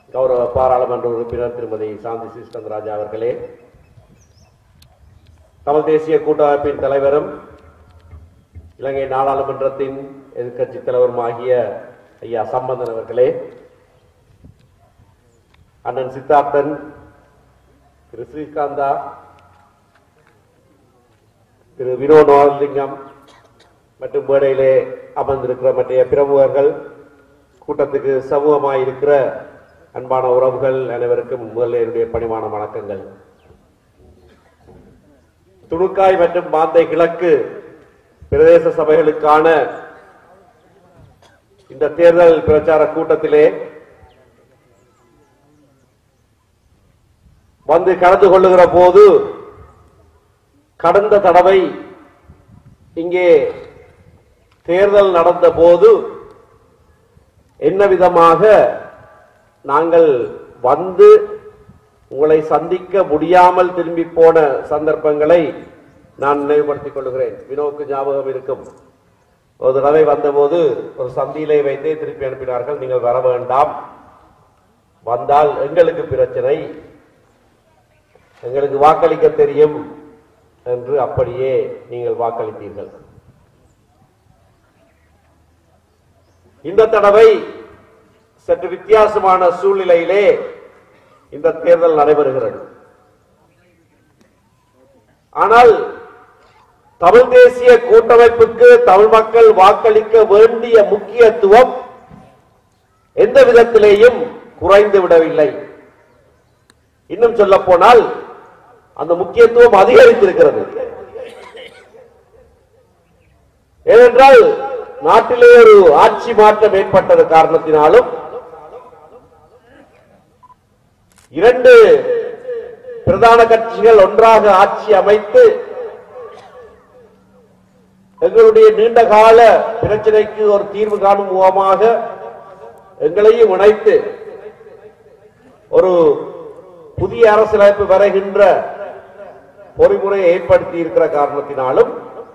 கௌரவ பாராளுமன்ற உறுப்பினர் திருமதி சாந்தி சிஸ்கந்தராஜா அவர்களே தமிழ் தேசிய கூட்டமைப்பின் தலைவரும் இலங்கை நாடாளுமன்றத்தின் எதிர்க்கட்சி தலைவரும் ஆகிய ஐயா சம்பந்தன் அவர்களே அண்ணன் சித்தார்த்தன் திரு ஸ்ரீகாந்தா திரு வினோநோலிங்கம் மற்றும் மேடையிலே அமர்ந்திருக்கிற மற்ற பிரமுகர்கள் கூட்டத்துக்கு சமூகமாய் இருக்கிற அன்பான உறவுகள் அனைவருக்கும் முதல்ல என்னுடைய பணிவான வணக்கங்கள் துணுக்காய் மற்றும் மாந்தை கிழக்கு பிரதேச சபைகளுக்கான இந்த தேர்தல் பிரச்சார கூட்டத்திலே வந்து கலந்து கொள்ளுகிற போது கடந்த தடவை இங்கே தேர்தல் நடந்த போது என்ன விதமாக நாங்கள் வந்து உங்களை சந்திக்க முடியாமல் திரும்பி போன சந்தர்ப்பங்களை நான் நினைவுபடுத்திக் கொள்கிறேன் வினோக்கு ஞாபகம் இருக்கும் ஒரு தடவை வந்தபோது ஒரு சந்தியிலே வைத்தே திருப்பி அனுப்பினார்கள் நீங்கள் வர வேண்டாம் வந்தால் எங்களுக்கு பிரச்சனை எங்களுக்கு வாக்களிக்க தெரியும் என்று அப்படியே நீங்கள் வாக்களித்தீர்கள் இந்த தடவை சற்று வித்தியாசமான சூழ்நிலையிலே இந்த தேர்தல் நடைபெறுகிறது ஆனால் தமிழ் தேசிய கூட்டமைப்புக்கு தமிழ் மக்கள் வாக்களிக்க வேண்டிய முக்கியத்துவம் எந்த விதத்திலேயும் குறைந்து விடவில்லை இன்னும் சொல்ல போனால் அந்த முக்கியத்துவம் அதிகரித்திருக்கிறது ஏனென்றால் நாட்டிலே ஒரு ஆட்சி மாற்றம் ஏற்பட்டது காரணத்தினாலும் இரண்டு பிரதான கட்சிகள் ஒன்றாக ஆட்சி அமைத்து எங்களுடைய நீண்ட கால பிரச்சனைக்கு ஒரு தீர்வு காணும் முகமாக எங்களையும் இணைத்து ஒரு புதிய அரசியலமைப்பு வருகின்ற பொறிமுறையை ஏற்படுத்தி இருக்கிற காரணத்தினாலும்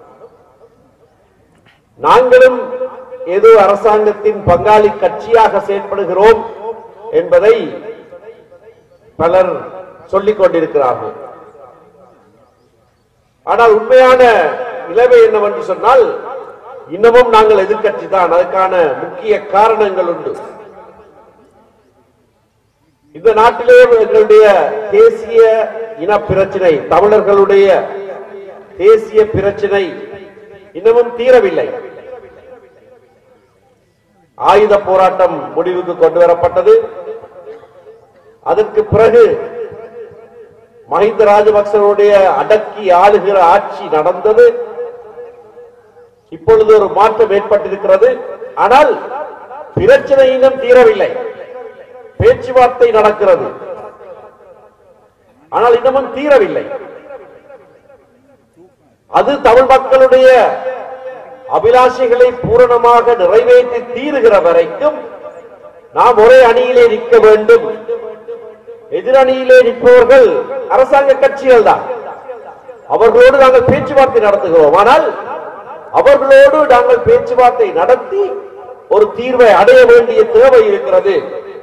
நாங்களும் ஏதோ அரசாங்கத்தின் பங்காளி கட்சியாக செயல்படுகிறோம் என்பதை பலர் சொல்லிக் கொண்டிருக்கிறார்கள் ஆனால் உண்மையான நிலைமை என்னவென்று சொன்னால் இன்னமும் நாங்கள் எதிர்கட்சி தான் அதுக்கான முக்கிய காரணங்கள் உண்டு இந்த நாட்டிலே எங்களுடைய தேசிய இன பிரச்சினை தமிழர்களுடைய தேசிய பிரச்சினை இன்னமும் தீரவில்லை ஆயுத போராட்டம் முடிவுக்கு கொண்டு வரப்பட்டது அதற்கு பிறகு மஹிந்த ராஜபக்சனுடைய அடக்கி ஆளுகிற ஆட்சி நடந்தது இப்பொழுது ஒரு மாற்றம் ஏற்பட்டிருக்கிறது ஆனால் பிரச்சனை இன்னும் தீரவில்லை பேச்சுவார்த்தை நடக்கிறது ஆனால் இன்னமும் தீரவில்லை அது தமிழ் மக்களுடைய அபிலாஷைகளை பூரணமாக நிறைவேற்றி தீருகிற வரைக்கும் நாம் ஒரே அணியிலே நிற்க வேண்டும் எதிரணியிலே நிற்பவர்கள் அரசாங்க கட்சிகள் தான் அவர்களோடு நாங்கள் பேச்சுவார்த்தை நடத்துகிறோம் ஆனால் அவர்களோடு நாங்கள் பேச்சுவார்த்தை நடத்தி ஒரு தீர்வை அடைய வேண்டிய தேவை இருக்கிறது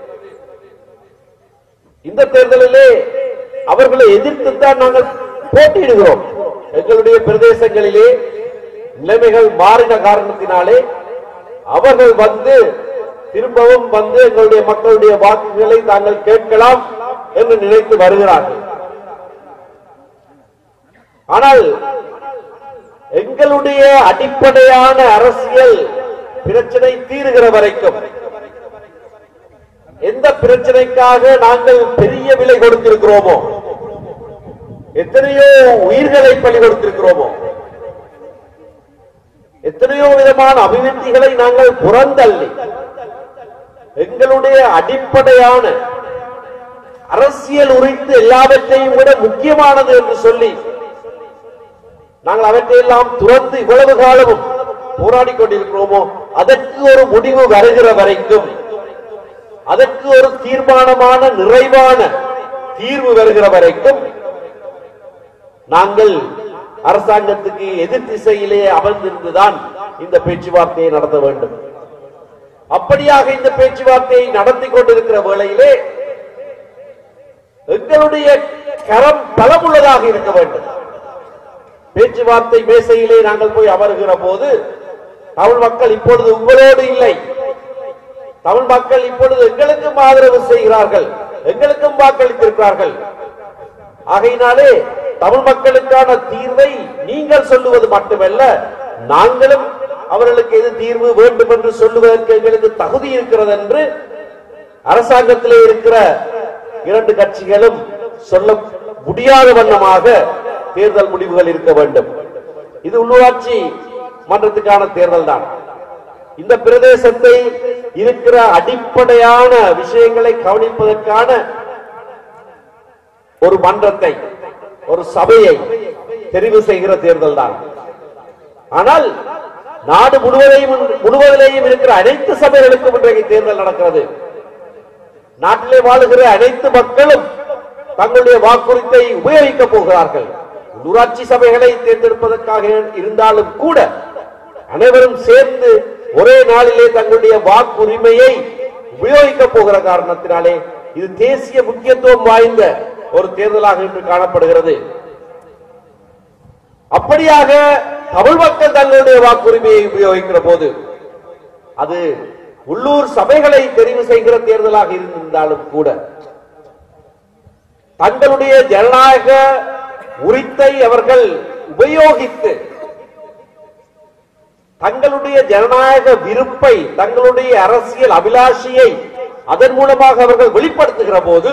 இந்த தேர்தலிலே அவர்களை எதிர்த்துத்தான் நாங்கள் போட்டியிடுகிறோம் எங்களுடைய பிரதேசங்களிலே நிலைமைகள் மாறின காரணத்தினாலே அவர்கள் வந்து திரும்பவும் வந்து எங்களுடைய மக்களுடைய வாக்குகளை தாங்கள் கேட்கலாம் என்று நினைத்து வருகிறார்கள் ஆனால் எங்களுடைய அடிப்படையான அரசியல் பிரச்சனை தீருகிற வரைக்கும் எந்த பிரச்சனைக்காக நாங்கள் பெரிய விலை கொடுத்திருக்கிறோமோ எத்தனையோ உயிர்களை பலி கொடுத்திருக்கிறோமோ எத்தனையோ விதமான அபிவிருத்திகளை நாங்கள் புறந்தள்ளி எங்களுடைய அடிப்படையான அரசியல் உரித்து எல்லாவற்றையும் விட முக்கியமானது என்று சொல்லி நாங்கள் அவற்றையெல்லாம் துறந்து இவ்வளவு காலமும் போராடி கொண்டிருக்கிறோமோ அதற்கு ஒரு முடிவு வருகிற வரைக்கும் அதற்கு ஒரு தீர்மானமான நிறைவான தீர்வு வருகிற வரைக்கும் நாங்கள் அரசாங்கத்துக்கு எதிர் திசையிலே அமர்ந்திருந்துதான் இந்த பேச்சுவார்த்தையை நடத்த வேண்டும் அப்படியாக இந்த பேச்சுவார்த்தையை நடத்தி கொண்டிருக்கிற வேளையிலே எங்களுடைய கரம் பலமுள்ளதாக இருக்க வேண்டும் பேச்சுவார்த்தை மேசையிலே நாங்கள் போய் அமருகிற போது தமிழ் மக்கள் இப்பொழுது உங்களோடு இல்லை தமிழ் மக்கள் இப்பொழுது எங்களுக்கும் ஆதரவு செய்கிறார்கள் எங்களுக்கும் வாக்களித்திருக்கிறார்கள் ஆகையினாலே தமிழ் மக்களுக்கான தீர்வை நீங்கள் சொல்லுவது மட்டுமல்ல நாங்களும் அவர்களுக்கு எது தீர்வு வேண்டும் என்று சொல்லுவதற்கு எங்களுக்கு தகுதி இருக்கிறது என்று அரசாங்கத்திலே இருக்கிற இரண்டு கட்சிகளும் சொல்ல முடியாத வண்ணமாக தேர்தல் முடிவுகள் இருக்க வேண்டும் இது உள்ளூராட்சி மன்றத்துக்கான தேர்தல் தான் இந்த பிரதேசத்தை இருக்கிற அடிப்படையான விஷயங்களை கவனிப்பதற்கான ஒரு மன்றத்தை ஒரு சபையை தெரிவு செய்கிற தேர்தல் தான் ஆனால் நாடு முழுவதையும் முழுவதிலேயும் இருக்கிற அனைத்து சபைகளுக்கும் இன்றைக்கு தேர்தல் நடக்கிறது நாட்டிலே வாழுகிற அனைத்து மக்களும் தங்களுடைய வாக்குறுதியை உபயோகிக்கப் போகிறார்கள் உள்ளூராட்சி சபைகளை தேர்ந்தெடுப்பதற்காக இருந்தாலும் கூட அனைவரும் சேர்ந்து ஒரே நாளிலே தங்களுடைய வாக்குரிமையை உபயோகிக்கப் போகிற காரணத்தினாலே இது தேசிய முக்கியத்துவம் வாய்ந்த ஒரு தேர்தலாக இன்று காணப்படுகிறது அப்படியாக தமிழ் மக்கள் தங்களுடைய வாக்குரிமையை உபயோகிக்கிற போது அது உள்ளூர் சபைகளை தெரிவு செய்கிற தேர்தலாக இருந்தாலும் கூட தங்களுடைய ஜனநாயக உரித்தை அவர்கள் உபயோகித்து தங்களுடைய ஜனநாயக விருப்பை தங்களுடைய அரசியல் அபிலாஷையை அதன் மூலமாக அவர்கள் வெளிப்படுத்துகிற போது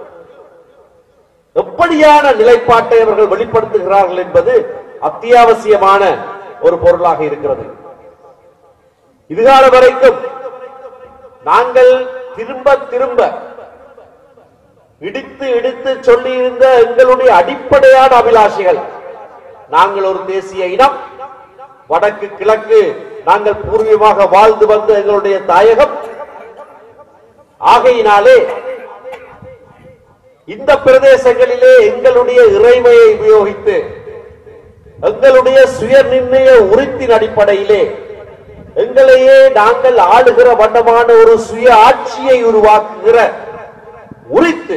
எப்படியான நிலைப்பாட்டை அவர்கள் வெளிப்படுத்துகிறார்கள் என்பது அத்தியாவசியமான ஒரு பொருளாக இருக்கிறது இதுகால வரைக்கும் நாங்கள் திரும்ப திரும்ப இடித்து இடித்து சொல்லியிருந்த எங்களுடைய அடிப்படையான அபிலாஷைகள் நாங்கள் ஒரு தேசிய இனம் வடக்கு கிழக்கு நாங்கள் பூர்வீகமாக வாழ்ந்து வந்த எங்களுடைய தாயகம் ஆகையினாலே இந்த பிரதேசங்களிலே எங்களுடைய இறைமையை உபயோகித்து எங்களுடைய சுய நிர்ணய உரித்தின் அடிப்படையிலே எங்களையே நாங்கள் ஆளுகிற வண்ணமான ஒரு சுய ஆட்சியை உருவாக்குகிற உரித்து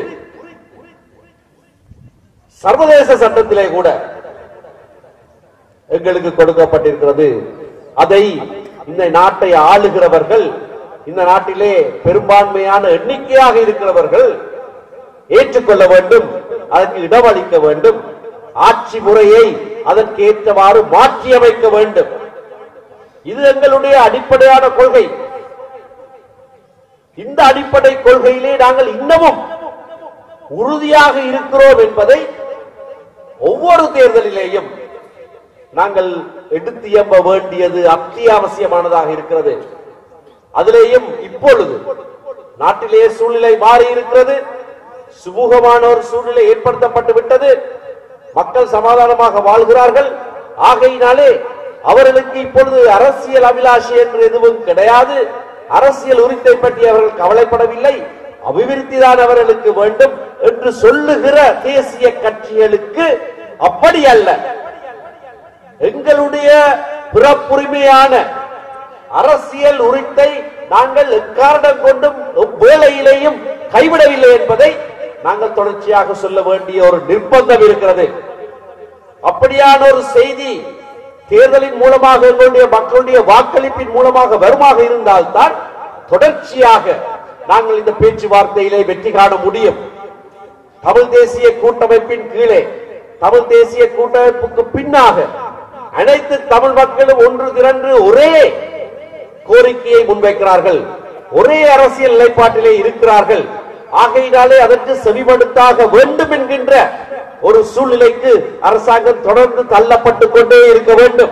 சர்வதேச சட்டத்திலே கூட எங்களுக்கு கொடுக்கப்பட்டிருக்கிறது அதை இந்த நாட்டை ஆளுகிறவர்கள் இந்த நாட்டிலே பெரும்பான்மையான எண்ணிக்கையாக இருக்கிறவர்கள் ஏற்றுக்கொள்ள வேண்டும் அதற்கு இடமளிக்க வேண்டும் ஆட்சி முறையை அதற்கு ஏற்றவாறு மாற்றியமைக்க வேண்டும் இது எங்களுடைய அடிப்படையான கொள்கை இந்த அடிப்படை கொள்கையிலே நாங்கள் இன்னமும் உறுதியாக இருக்கிறோம் என்பதை ஒவ்வொரு தேர்தலிலேயும் நாங்கள் எடுத்து எம்ப வேண்டியது அத்தியாவசியமானதாக இருக்கிறது அதிலேயும் இப்பொழுது நாட்டிலே சூழ்நிலை மாறி இருக்கிறது சுமூகமான ஒரு சூழ்நிலை ஏற்படுத்தப்பட்டு விட்டது மக்கள் சமாதானமாக வாழ்கிறார்கள் ஆகையினாலே அவர்களுக்கு இப்பொழுது அரசியல் அபிலாஷை என்று எதுவும் கிடையாது அரசியல் உரித்தை பற்றி அவர்கள் கவலைப்படவில்லை அபிவிருத்தி தான் அவர்களுக்கு வேண்டும் என்று சொல்லுகிற தேசிய கட்சிகளுக்கு அப்படி அல்ல எங்களுடைய பிறப்புரிமையான அரசியல் உரித்தை நாங்கள் எக்காரணம் கொண்டும் வேளையிலேயும் கைவிடவில்லை என்பதை நாங்கள் தொடர்ச்சியாக சொல்ல வேண்டிய ஒரு நிர்பந்தம் இருக்கிறது அப்படியான ஒரு செய்தி தேர்தலின் மூலமாக எங்களுடைய மக்களுடைய வாக்களிப்பின் மூலமாக வருமாக இருந்தால்தான் தொடர்ச்சியாக நாங்கள் இந்த பேச்சுவார்த்தையிலே வெற்றி காண முடியும் தமிழ் தேசிய கூட்டமைப்பின் கீழே தமிழ் தேசிய கூட்டமைப்புக்கு பின்னாக அனைத்து தமிழ் மக்களும் ஒன்று திரண்டு ஒரே கோரிக்கையை முன்வைக்கிறார்கள் ஒரே அரசியல் நிலைப்பாட்டிலே இருக்கிறார்கள் ஆகையினாலே அதற்கு செவிமடுத்தாக வேண்டும் என்கின்ற ஒரு சூழ்நிலைக்கு அரசாங்கம் தொடர்ந்து தள்ளப்பட்டுக் கொண்டே இருக்க வேண்டும்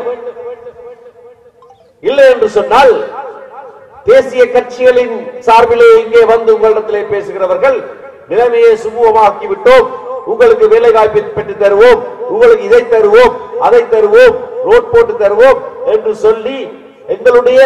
இல்லை என்று சொன்னால் தேசிய கட்சிகளின் சார்பிலே இங்கே வந்து உங்களிடத்திலே பேசுகிறவர்கள் நிலைமையை சுமூகமாக்கி விட்டோம் உங்களுக்கு வேலை வாய்ப்பை பெற்று தருவோம் உங்களுக்கு இதை தருவோம் அதை தருவோம் ரோட் போட்டு தருவோம் என்று சொல்லி எங்களுடைய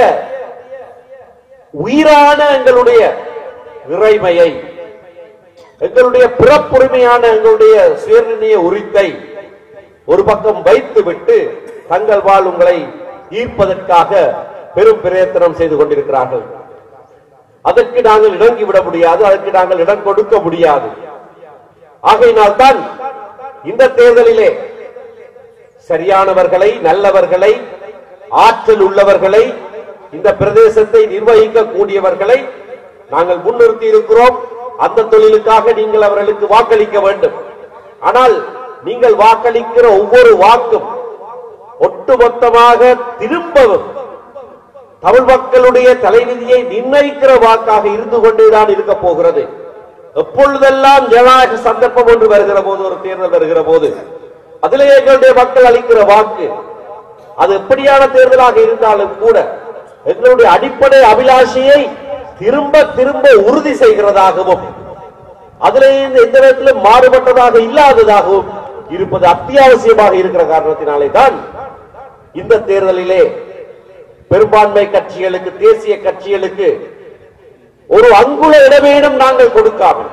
உயிரான எங்களுடைய இறைமையை எங்களுடைய பிறப்புரிமையான எங்களுடைய சுயநிர்ணய உரித்தை ஒரு பக்கம் வைத்து விட்டு தங்கள் வாழ் உங்களை ஈர்ப்பதற்காக பெரும் பிரயத்தனம் செய்து கொண்டிருக்கிறார்கள் அதற்கு நாங்கள் இடங்கி விட முடியாது அதற்கு நாங்கள் இடம் கொடுக்க முடியாது ஆகையினால்தான் இந்த தேர்தலிலே சரியானவர்களை நல்லவர்களை ஆற்றல் உள்ளவர்களை இந்த பிரதேசத்தை நிர்வகிக்க கூடியவர்களை நாங்கள் முன்னிறுத்தி இருக்கிறோம் அந்த தொழிலுக்காக நீங்கள் அவர்களுக்கு வாக்களிக்க வேண்டும் ஆனால் நீங்கள் வாக்களிக்கிற ஒவ்வொரு வாக்கும் ஒட்டுமொத்தமாக திரும்பவும் தமிழ் மக்களுடைய தலைவிதியை நிர்ணயிக்கிற வாக்காக இருந்து கொண்டேதான் இருக்க போகிறது எப்பொழுதெல்லாம் ஜனநாயக சந்தர்ப்பம் ஒன்று வருகிற போது ஒரு தேர்தல் வருகிற போது அதிலே எங்களுடைய மக்கள் அளிக்கிற வாக்கு அது எப்படியான தேர்தலாக இருந்தாலும் கூட எங்களுடைய அடிப்படை அபிலாஷையை திரும்ப திரும்ப உறுதி செய்கிறதாகவும் அதிலே இந்த எந்த விதத்திலும் மாறுபட்டதாக இல்லாததாகவும் இருப்பது அத்தியாவசியமாக இருக்கிற காரணத்தினாலே தான் இந்த தேர்தலிலே பெரும்பான்மை கட்சிகளுக்கு தேசிய கட்சிகளுக்கு ஒரு அங்குல இடமேனும் நாங்கள் கொடுக்காமல்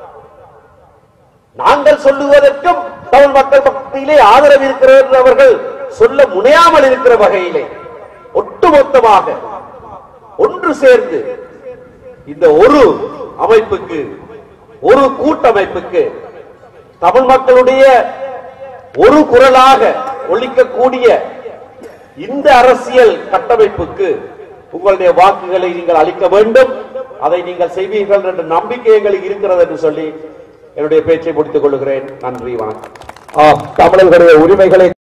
நாங்கள் சொல்லுவதற்கும் தமிழ் மக்கள் மத்தியிலே ஆதரவு இருக்கிறவர்கள் சொல்ல முனையாமல் இருக்கிற வகையிலே ஒட்டுமொத்தமாக ஒன்று சேர்ந்து இந்த ஒரு அமைப்புக்கு ஒரு கூட்டமைப்புக்கு தமிழ் மக்களுடைய ஒரு குரலாக ஒழிக்கக்கூடிய இந்த அரசியல் கட்டமைப்புக்கு உங்களுடைய வாக்குகளை நீங்கள் அளிக்க வேண்டும் அதை நீங்கள் செய்வீர்கள் என்ற நம்பிக்கை எங்களுக்கு இருக்கிறது என்று சொல்லி என்னுடைய பேச்சை முடித்துக் கொள்கிறேன் நன்றி வணக்கம் ஆம் தமிழர்களுடைய உரிமைகளை